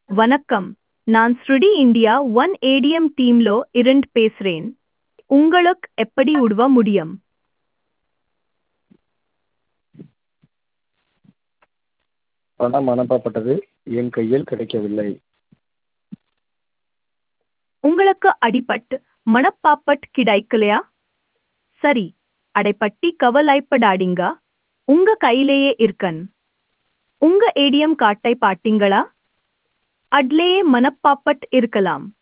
வணக்கம் நான் ஸ்ருடி இந்தியா ஒன் ஏடிஎம் டீம்லோ இருந்து பேசுறேன் உங்களுக்கு எப்படி உதவ முடியும் பணம் அனுப்பப்பட்டது என் கையில் கிடைக்கவில்லை உங்களுக்கு அடிபட்டு மனப்பாப்பட் கிடைக்கலையா சரி அடைப்பட்டி கவலைப்படாதீங்க உங்க கையிலேயே இருக்கன் உங்க ஏடிஎம் கார்டை பாத்தீங்களா அட்லேயே மனப்பாப்பட் இருக்கலாம்